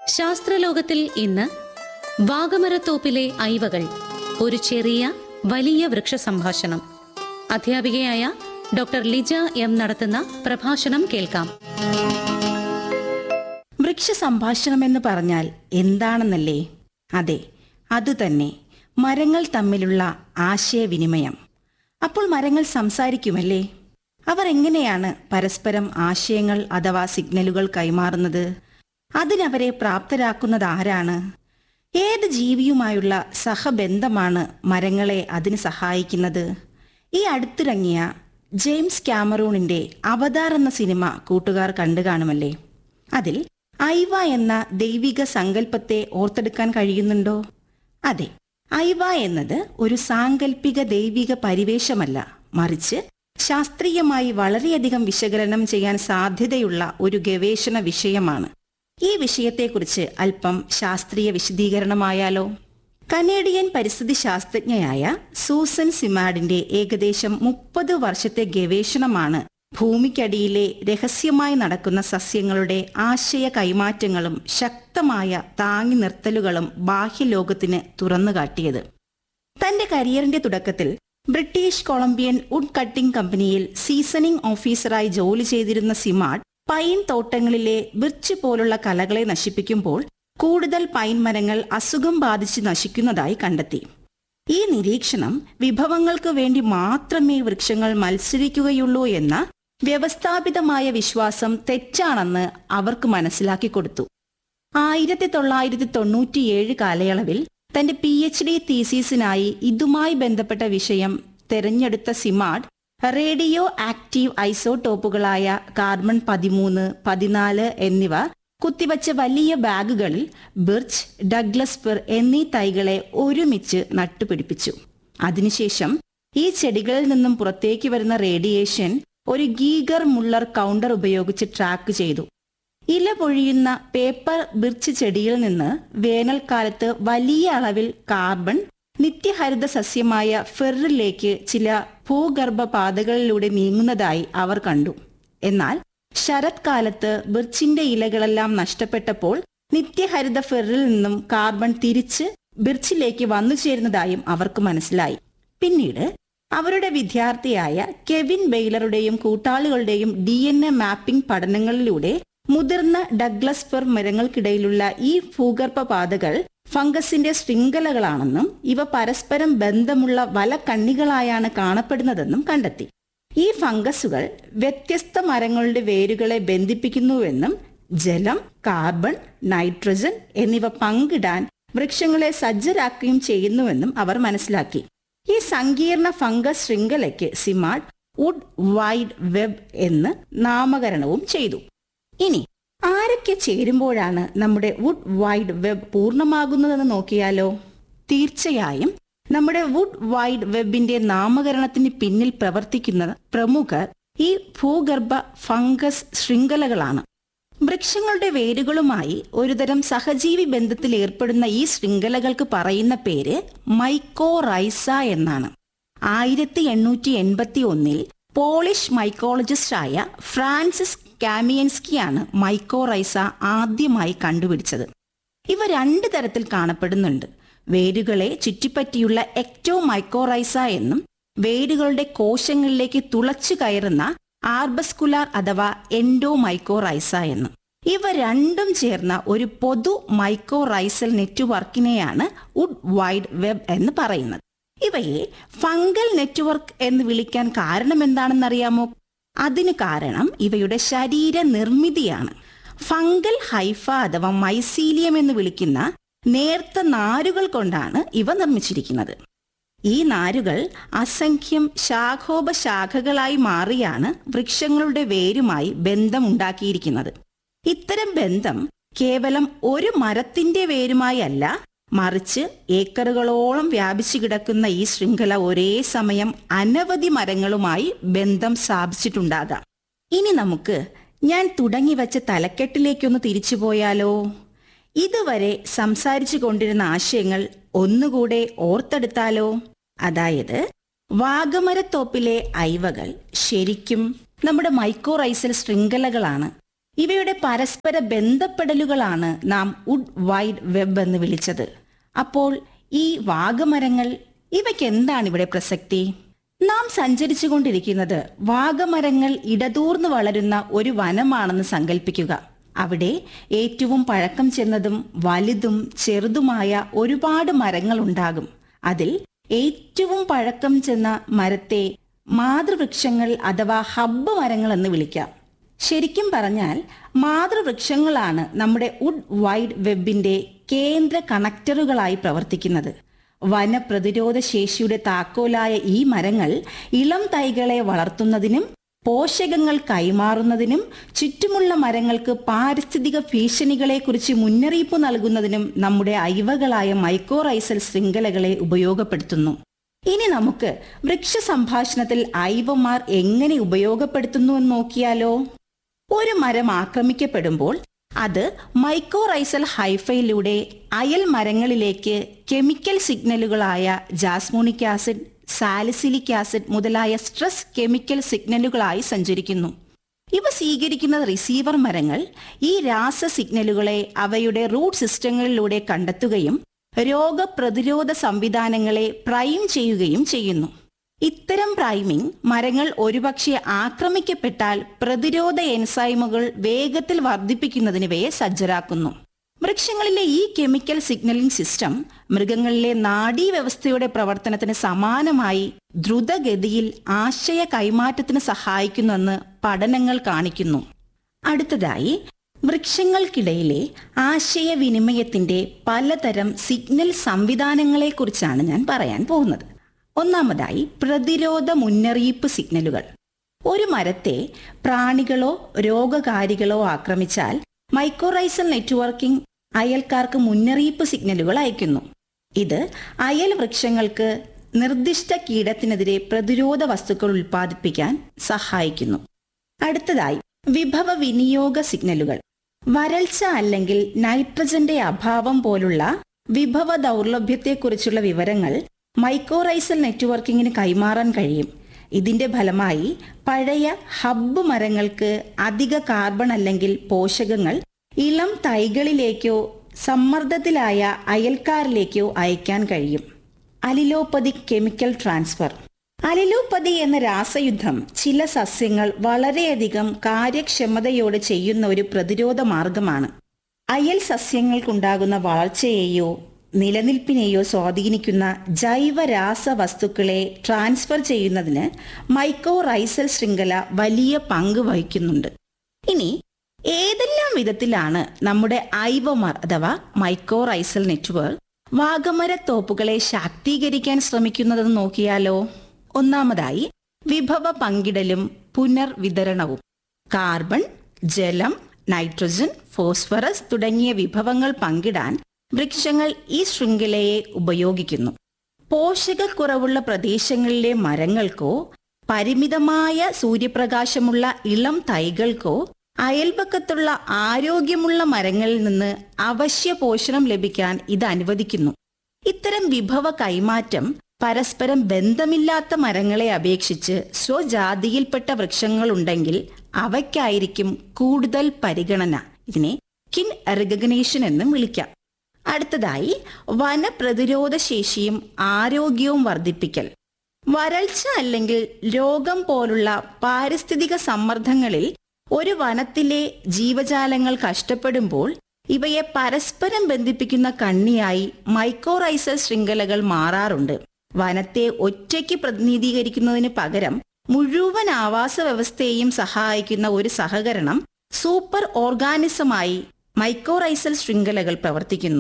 ശാസ്ത്രലോകത്തിൽ ഇന്ന് വാഗമരത്തോപ്പിലെ ഐവകൾ ഒരു ചെറിയ വലിയ വൃക്ഷ സംഭാഷണം അധ്യാപികയായ ഡോക്ടർ ലിജ എം നടത്തുന്ന പ്രഭാഷണം കേൾക്കാം വൃക്ഷ സംഭാഷണം എന്ന് പറഞ്ഞാൽ എന്താണെന്നല്ലേ അതെ അതുതന്നെ മരങ്ങൾ തമ്മിലുള്ള ആശയവിനിമയം അപ്പോൾ മരങ്ങൾ സംസാരിക്കുമല്ലേ അവർ എങ്ങനെയാണ് പരസ്പരം ആശയങ്ങൾ അഥവാ സിഗ്നലുകൾ കൈമാറുന്നത് അതിനവരെ പ്രാപ്തരാക്കുന്നത് ആരാണ് ഏത് ജീവിയുമായുള്ള സഹബന്ധമാണ് മരങ്ങളെ അതിന് സഹായിക്കുന്നത് ഈ അടുത്തിറങ്ങിയ ജെയിംസ് ക്യാമറൂണിന്റെ അവതാർ എന്ന സിനിമ കൂട്ടുകാർ കണ്ടു കാണുമല്ലേ അതിൽ ഐവ എന്ന ദൈവിക സങ്കല്പത്തെ ഓർത്തെടുക്കാൻ കഴിയുന്നുണ്ടോ അതെ ഐവ എന്നത് ഒരു സാങ്കല്പിക ദൈവിക പരിവേഷമല്ല മറിച്ച് ശാസ്ത്രീയമായി വളരെയധികം വിശകലനം ചെയ്യാൻ സാധ്യതയുള്ള ഒരു ഗവേഷണ വിഷയമാണ് ഈ വിഷയത്തെക്കുറിച്ച് അല്പം ശാസ്ത്രീയ വിശദീകരണമായാലോ കനേഡിയൻ പരിസ്ഥിതി ശാസ്ത്രജ്ഞയായ സൂസൻ സിമാഡിന്റെ ഏകദേശം മുപ്പത് വർഷത്തെ ഗവേഷണമാണ് ഭൂമിക്കടിയിലെ രഹസ്യമായി നടക്കുന്ന സസ്യങ്ങളുടെ ആശയ കൈമാറ്റങ്ങളും ശക്തമായ താങ്ങി നിർത്തലുകളും ബാഹ്യലോകത്തിന് തുറന്നുകാട്ടിയത് തന്റെ കരിയറിന്റെ തുടക്കത്തിൽ ബ്രിട്ടീഷ് കൊളംബിയൻ വുഡ് കട്ടിംഗ് കമ്പനിയിൽ സീസണിംഗ് ഓഫീസറായി ജോലി ചെയ്തിരുന്ന സിമാഡ് പൈൻ തോട്ടങ്ങളിലെ ബിർച്ച് പോലുള്ള കലകളെ നശിപ്പിക്കുമ്പോൾ കൂടുതൽ പൈൻ മരങ്ങൾ അസുഖം ബാധിച്ച് നശിക്കുന്നതായി കണ്ടെത്തി ഈ നിരീക്ഷണം വിഭവങ്ങൾക്ക് വേണ്ടി മാത്രമേ വൃക്ഷങ്ങൾ മത്സരിക്കുകയുള്ളൂ എന്ന വ്യവസ്ഥാപിതമായ വിശ്വാസം തെറ്റാണെന്ന് അവർക്ക് മനസ്സിലാക്കി കൊടുത്തു ആയിരത്തി തൊള്ളായിരത്തി തൊണ്ണൂറ്റിയേഴ് കാലയളവിൽ തന്റെ പി എച്ച് ഡി തീസീസിനായി ഇതുമായി ബന്ധപ്പെട്ട വിഷയം തെരഞ്ഞെടുത്ത സിമാഡ് റേഡിയോ ആക്റ്റീവ് ഐസോടോപ്പുകളായ കാർബൺ പതിമൂന്ന് പതിനാല് എന്നിവ കുത്തിവച്ച വലിയ ബാഗുകളിൽ ബിർച്ച് ഡഗ്ലസ് ഫിർ എന്നീ തൈകളെ ഒരുമിച്ച് നട്ടുപിടിപ്പിച്ചു അതിനുശേഷം ഈ ചെടികളിൽ നിന്നും പുറത്തേക്ക് വരുന്ന റേഡിയേഷൻ ഒരു ഗീഗർ മുള്ളർ കൗണ്ടർ ഉപയോഗിച്ച് ട്രാക്ക് ചെയ്തു ഇല പൊഴിയുന്ന പേപ്പർ ബിർച്ച് ചെടിയിൽ നിന്ന് വേനൽക്കാലത്ത് വലിയ അളവിൽ കാർബൺ നിത്യഹരിത സസ്യമായ ഫെറിലേക്ക് ചില ഭൂഗർഭ പാതകളിലൂടെ നീങ്ങുന്നതായി അവർ കണ്ടു എന്നാൽ ശരത്കാലത്ത് ബിർച്ചിന്റെ ഇലകളെല്ലാം നഷ്ടപ്പെട്ടപ്പോൾ നിത്യഹരിത ഫെറിൽ നിന്നും കാർബൺ തിരിച്ച് ബിർച്ചിലേക്ക് വന്നു ചേരുന്നതായും അവർക്ക് മനസ്സിലായി പിന്നീട് അവരുടെ വിദ്യാർത്ഥിയായ കെവിൻ ബെയ്ലറുടെയും കൂട്ടാളികളുടെയും ഡി എൻ എ മാപ്പിംഗ് പഠനങ്ങളിലൂടെ മുതിർന്ന ഡഗ്ലസ് ഫെർ മരങ്ങൾക്കിടയിലുള്ള ഈ ഭൂഗർഭ പാതകൾ ഫംഗസിന്റെ ശൃംഖലകളാണെന്നും ഇവ പരസ്പരം ബന്ധമുള്ള വലക്കണ്ണികളായാണ് കാണപ്പെടുന്നതെന്നും കണ്ടെത്തി ഈ ഫംഗസുകൾ വ്യത്യസ്ത മരങ്ങളുടെ വേരുകളെ ബന്ധിപ്പിക്കുന്നുവെന്നും ജലം കാർബൺ നൈട്രജൻ എന്നിവ പങ്കിടാൻ വൃക്ഷങ്ങളെ സജ്ജരാക്കുകയും ചെയ്യുന്നുവെന്നും അവർ മനസ്സിലാക്കി ഈ സങ്കീർണ ഫംഗസ് ശൃംഖലയ്ക്ക് സിമാഡ് വുഡ് വൈഡ് വെബ് എന്ന് നാമകരണവും ചെയ്തു ഇനി ആരൊക്കെ ചേരുമ്പോഴാണ് നമ്മുടെ വുഡ് വൈഡ് വെബ് പൂർണ്ണമാകുന്നതെന്ന് നോക്കിയാലോ തീർച്ചയായും നമ്മുടെ വുഡ് വൈഡ് വെബിന്റെ നാമകരണത്തിന് പിന്നിൽ പ്രവർത്തിക്കുന്ന പ്രമുഖർ ഈ ഭൂഗർഭ ഫംഗസ് ശൃംഖലകളാണ് വൃക്ഷങ്ങളുടെ വേരുകളുമായി ഒരുതരം സഹജീവി ബന്ധത്തിൽ ഏർപ്പെടുന്ന ഈ ശൃംഖലകൾക്ക് പറയുന്ന പേര് മൈക്കോറൈസ എന്നാണ് ആയിരത്തി എണ്ണൂറ്റി എൺപത്തി ഒന്നിൽ പോളിഷ് മൈക്കോളജിസ്റ്റായ ഫ്രാൻസിസ് കാമിയൻസ്കിയാണ് മൈക്കോറൈസ ആദ്യമായി കണ്ടുപിടിച്ചത് ഇവ രണ്ട് തരത്തിൽ കാണപ്പെടുന്നുണ്ട് വേരുകളെ ചുറ്റിപ്പറ്റിയുള്ള എക്ടോ മൈക്കോറൈസ എന്നും വേരുകളുടെ കോശങ്ങളിലേക്ക് തുളച്ചു കയറുന്ന ആർബസ്കുലാർ അഥവാ എൻഡോ മൈക്കോറൈസ എന്നും ഇവ രണ്ടും ചേർന്ന ഒരു പൊതു മൈക്കോറൈസൽ നെറ്റ്വർക്കിനെയാണ് വുഡ് വൈഡ് വെബ് എന്ന് പറയുന്നത് ഇവയെ ഫംഗൽ നെറ്റ്വർക്ക് എന്ന് വിളിക്കാൻ കാരണം എന്താണെന്നറിയാമോ അതിന് കാരണം ഇവയുടെ ശരീര നിർമ്മിതിയാണ് ഫംഗൽ ഹൈഫ അഥവാ മൈസീലിയം എന്ന് വിളിക്കുന്ന നേർത്ത നാരുകൾ കൊണ്ടാണ് ഇവ നിർമ്മിച്ചിരിക്കുന്നത് ഈ നാരുകൾ അസംഖ്യം ശാഖോപശാഖകളായി മാറിയാണ് വൃക്ഷങ്ങളുടെ വേരുമായി ബന്ധമുണ്ടാക്കിയിരിക്കുന്നത് ഇത്തരം ബന്ധം കേവലം ഒരു മരത്തിന്റെ വേരുമായി അല്ല മറിച്ച് ഏക്കറുകളോളം വ്യാപിച്ചു കിടക്കുന്ന ഈ ശൃംഖല ഒരേ സമയം അനവധി മരങ്ങളുമായി ബന്ധം സ്ഥാപിച്ചിട്ടുണ്ടാകാം ഇനി നമുക്ക് ഞാൻ തുടങ്ങി വച്ച തലക്കെട്ടിലേക്കൊന്ന് തിരിച്ചുപോയാലോ ഇതുവരെ സംസാരിച്ചു കൊണ്ടിരുന്ന ആശയങ്ങൾ ഒന്നുകൂടെ ഓർത്തെടുത്താലോ അതായത് വാഗമരത്തോപ്പിലെ ഐവകൾ ശരിക്കും നമ്മുടെ മൈക്കോറൈസൽ ശൃംഖലകളാണ് ഇവയുടെ പരസ്പര ബന്ധപ്പെടലുകളാണ് നാം വുഡ് വൈഡ് വെബ് എന്ന് വിളിച്ചത് അപ്പോൾ ഈ വാഗമരങ്ങൾ ഇവയ്ക്ക് എന്താണ് ഇവിടെ പ്രസക്തി നാം സഞ്ചരിച്ചു കൊണ്ടിരിക്കുന്നത് വാഗമരങ്ങൾ ഇടതൂർന്ന് വളരുന്ന ഒരു വനമാണെന്ന് സങ്കല്പിക്കുക അവിടെ ഏറ്റവും പഴക്കം ചെന്നതും വലുതും ചെറുതുമായ ഒരുപാട് മരങ്ങൾ ഉണ്ടാകും അതിൽ ഏറ്റവും പഴക്കം ചെന്ന മരത്തെ മാതൃവൃക്ഷങ്ങൾ അഥവാ ഹബ്ബ് മരങ്ങൾ എന്ന് വിളിക്കാം ശരിക്കും പറഞ്ഞാൽ മാതൃവൃക്ഷങ്ങളാണ് നമ്മുടെ വുഡ് വൈഡ് വെബിന്റെ കേന്ദ്ര കണക്ടറുകളായി പ്രവർത്തിക്കുന്നത് വനപ്രതിരോധ ശേഷിയുടെ താക്കോലായ ഈ മരങ്ങൾ ഇളം തൈകളെ വളർത്തുന്നതിനും പോഷകങ്ങൾ കൈമാറുന്നതിനും ചുറ്റുമുള്ള മരങ്ങൾക്ക് പാരിസ്ഥിതിക ഭീഷണികളെക്കുറിച്ച് മുന്നറിയിപ്പ് നൽകുന്നതിനും നമ്മുടെ അയവകളായ മൈക്കോറൈസൽ ശൃംഖലകളെ ഉപയോഗപ്പെടുത്തുന്നു ഇനി നമുക്ക് വൃക്ഷ സംഭാഷണത്തിൽ ഐവമാർ എങ്ങനെ ഉപയോഗപ്പെടുത്തുന്നു എന്ന് നോക്കിയാലോ ഒരു മരം ആക്രമിക്കപ്പെടുമ്പോൾ അത് മൈക്കോറൈസൽ ഹൈഫയിലൂടെ അയൽ മരങ്ങളിലേക്ക് കെമിക്കൽ സിഗ്നലുകളായ ജാസ്മോണിക് ആസിഡ് സാലിസിലിക് ആസിഡ് മുതലായ സ്ട്രെസ് കെമിക്കൽ സിഗ്നലുകളായി സഞ്ചരിക്കുന്നു ഇവ സ്വീകരിക്കുന്ന റിസീവർ മരങ്ങൾ ഈ രാസ സിഗ്നലുകളെ അവയുടെ റൂട്ട് സിസ്റ്റങ്ങളിലൂടെ കണ്ടെത്തുകയും രോഗപ്രതിരോധ സംവിധാനങ്ങളെ പ്രൈം ചെയ്യുകയും ചെയ്യുന്നു ഇത്തരം പ്രൈമിംഗ് മരങ്ങൾ ഒരുപക്ഷെ ആക്രമിക്കപ്പെട്ടാൽ പ്രതിരോധ എൻസൈമുകൾ വേഗത്തിൽ വർദ്ധിപ്പിക്കുന്നതിന് ഇവയെ സജ്ജരാക്കുന്നു വൃക്ഷങ്ങളിലെ ഈ കെമിക്കൽ സിഗ്നലിംഗ് സിസ്റ്റം മൃഗങ്ങളിലെ നാഡീവ്യവസ്ഥയുടെ പ്രവർത്തനത്തിന് സമാനമായി ദ്രുതഗതിയിൽ ആശയ കൈമാറ്റത്തിന് സഹായിക്കുന്നുവെന്ന് പഠനങ്ങൾ കാണിക്കുന്നു അടുത്തതായി വൃക്ഷങ്ങൾക്കിടയിലെ ആശയവിനിമയത്തിന്റെ പലതരം സിഗ്നൽ സംവിധാനങ്ങളെക്കുറിച്ചാണ് ഞാൻ പറയാൻ പോകുന്നത് ഒന്നാമതായി പ്രതിരോധ മുന്നറിയിപ്പ് സിഗ്നലുകൾ ഒരു മരത്തെ പ്രാണികളോ രോഗകാരികളോ ആക്രമിച്ചാൽ മൈക്രോറൈസൽ നെറ്റ്വർക്കിംഗ് അയൽക്കാർക്ക് മുന്നറിയിപ്പ് സിഗ്നലുകൾ അയക്കുന്നു ഇത് അയൽ വൃക്ഷങ്ങൾക്ക് നിർദ്ദിഷ്ട കീടത്തിനെതിരെ പ്രതിരോധ വസ്തുക്കൾ ഉൽപ്പാദിപ്പിക്കാൻ സഹായിക്കുന്നു അടുത്തതായി വിഭവ വിനിയോഗ സിഗ്നലുകൾ വരൾച്ച അല്ലെങ്കിൽ നൈട്രജന്റെ അഭാവം പോലുള്ള വിഭവ ദൗർലഭ്യത്തെക്കുറിച്ചുള്ള വിവരങ്ങൾ മൈക്കോറൈസൽ നെറ്റ്വർക്കിങ്ങിന് കൈമാറാൻ കഴിയും ഇതിന്റെ ഫലമായി പഴയ ഹബ്ബ് മരങ്ങൾക്ക് അധിക കാർബൺ അല്ലെങ്കിൽ പോഷകങ്ങൾ ഇളം തൈകളിലേക്കോ സമ്മർദ്ദത്തിലായ അയൽക്കാരിലേക്കോ അയക്കാൻ കഴിയും അലിലോപ്പതിക് കെമിക്കൽ ട്രാൻസ്ഫർ അലിലോപ്പതി എന്ന രാസയുദ്ധം ചില സസ്യങ്ങൾ വളരെയധികം കാര്യക്ഷമതയോടെ ചെയ്യുന്ന ഒരു പ്രതിരോധ മാർഗമാണ് അയൽ സസ്യങ്ങൾക്കുണ്ടാകുന്ന വളർച്ചയെയോ നിലനിൽപ്പിനെയോ സ്വാധീനിക്കുന്ന ജൈവ രാസവസ്തുക്കളെ ട്രാൻസ്ഫർ ചെയ്യുന്നതിന് മൈക്കോറൈസൽ ശൃംഖല വലിയ പങ്ക് വഹിക്കുന്നുണ്ട് ഇനി ഏതെല്ലാം വിധത്തിലാണ് നമ്മുടെ ഐവമാർ അഥവാ മൈക്കോറൈസൽ നെറ്റ്വർക്ക് വാഗമരത്തോപ്പുകളെ ശാക്തീകരിക്കാൻ ശ്രമിക്കുന്നതെന്ന് നോക്കിയാലോ ഒന്നാമതായി വിഭവ പങ്കിടലും പുനർവിതരണവും കാർബൺ ജലം നൈട്രജൻ ഫോസ്ഫറസ് തുടങ്ങിയ വിഭവങ്ങൾ പങ്കിടാൻ വൃക്ഷങ്ങൾ ഈ ശൃംഖലയെ ഉപയോഗിക്കുന്നു പോഷകക്കുറവുള്ള പ്രദേശങ്ങളിലെ മരങ്ങൾക്കോ പരിമിതമായ സൂര്യപ്രകാശമുള്ള ഇളം തൈകൾക്കോ അയൽപക്കത്തുള്ള ആരോഗ്യമുള്ള മരങ്ങളിൽ നിന്ന് അവശ്യ പോഷണം ലഭിക്കാൻ ഇത് അനുവദിക്കുന്നു ഇത്തരം വിഭവ കൈമാറ്റം പരസ്പരം ബന്ധമില്ലാത്ത മരങ്ങളെ അപേക്ഷിച്ച് സ്വജാതിയിൽപ്പെട്ട വൃക്ഷങ്ങളുണ്ടെങ്കിൽ അവയ്ക്കായിരിക്കും കൂടുതൽ പരിഗണന ഇതിനെ കിൻ റിക്കഗ്നേഷൻ എന്നും വിളിക്കാം അടുത്തതായി വനപ്രതിരോധ ശേഷിയും ആരോഗ്യവും വർദ്ധിപ്പിക്കൽ വരൾച്ച അല്ലെങ്കിൽ രോഗം പോലുള്ള പാരിസ്ഥിതിക സമ്മർദ്ദങ്ങളിൽ ഒരു വനത്തിലെ ജീവജാലങ്ങൾ കഷ്ടപ്പെടുമ്പോൾ ഇവയെ പരസ്പരം ബന്ധിപ്പിക്കുന്ന കണ്ണിയായി മൈക്കോറൈസൽ ശൃംഖലകൾ മാറാറുണ്ട് വനത്തെ ഒറ്റയ്ക്ക് പ്രതിനിധീകരിക്കുന്നതിന് പകരം മുഴുവൻ ആവാസ വ്യവസ്ഥയെയും സഹായിക്കുന്ന ഒരു സഹകരണം സൂപ്പർ ഓർഗാനിസമായി മൈക്കോറൈസൽ ശൃംഖലകൾ പ്രവർത്തിക്കുന്നു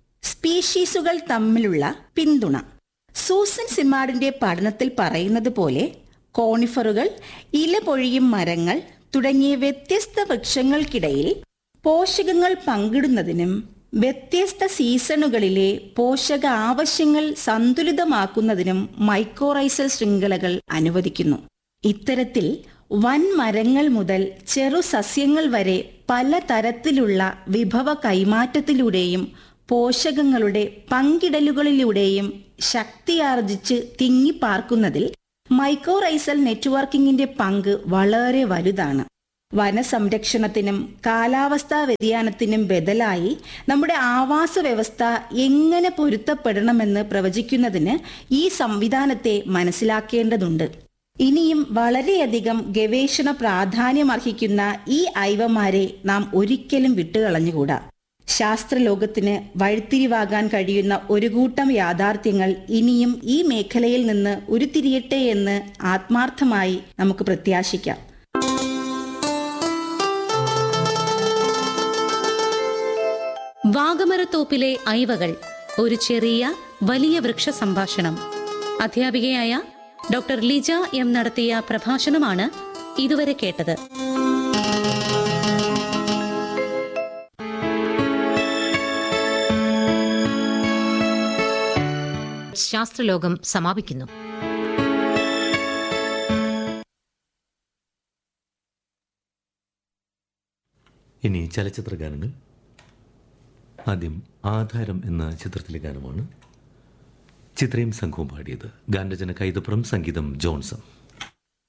സ്പീഷീസുകൾ തമ്മിലുള്ള പിന്തുണ സൂസൻ സിമാഡിന്റെ പഠനത്തിൽ പറയുന്നത് പോലെ കോണിഫറുകൾ ഇല പൊഴിയും മരങ്ങൾ തുടങ്ങിയ വ്യത്യസ്ത വൃക്ഷങ്ങൾക്കിടയിൽ പോഷകങ്ങൾ പങ്കിടുന്നതിനും വ്യത്യസ്ത സീസണുകളിലെ പോഷക ആവശ്യങ്ങൾ സന്തുലിതമാക്കുന്നതിനും മൈക്കോറൈസൽ ശൃംഖലകൾ അനുവദിക്കുന്നു ഇത്തരത്തിൽ വൻ മരങ്ങൾ മുതൽ ചെറു സസ്യങ്ങൾ വരെ പലതരത്തിലുള്ള വിഭവ കൈമാറ്റത്തിലൂടെയും പോഷകങ്ങളുടെ പങ്കിടലുകളിലൂടെയും ശക്തിയാർജിച്ച് തിങ്ങിപ്പാർക്കുന്നതിൽ മൈക്കോറൈസൽ നെറ്റ്വർക്കിംഗിന്റെ പങ്ക് വളരെ വലുതാണ് വനസംരക്ഷണത്തിനും കാലാവസ്ഥാ വ്യതിയാനത്തിനും ബദലായി നമ്മുടെ ആവാസ വ്യവസ്ഥ എങ്ങനെ പൊരുത്തപ്പെടണമെന്ന് പ്രവചിക്കുന്നതിന് ഈ സംവിധാനത്തെ മനസ്സിലാക്കേണ്ടതുണ്ട് ഇനിയും വളരെയധികം ഗവേഷണ പ്രാധാന്യമർഹിക്കുന്ന ഈ ഐവമാരെ നാം ഒരിക്കലും വിട്ടുകളഞ്ഞുകൂടാ ശാസ്ത്രലോകത്തിന് വഴിത്തിരിവാകാൻ കഴിയുന്ന ഒരു കൂട്ടം യാഥാർത്ഥ്യങ്ങൾ ഇനിയും ഈ മേഖലയിൽ നിന്ന് ഉരുത്തിരിയട്ടെ എന്ന് ആത്മാർത്ഥമായി നമുക്ക് പ്രത്യാശിക്കാം വാഗമരത്തോപ്പിലെ ഐവകൾ ഒരു ചെറിയ വലിയ വൃക്ഷ സംഭാഷണം അധ്യാപികയായ ഡോക്ടർ ലിജ എം നടത്തിയ പ്രഭാഷണമാണ് ഇതുവരെ കേട്ടത് ശാസ്ത്രലോകം സമാപിക്കുന്നു ഇനി ചലച്ചിത്ര ഗാനങ്ങൾ ആദ്യം ആധാരം എന്ന ചിത്രത്തിലെ ഗാനമാണ് ചിത്രയും സംഘവും പാടിയത് ഗാനരചന കൈതപ്പുറം സംഗീതം ജോൺസൺ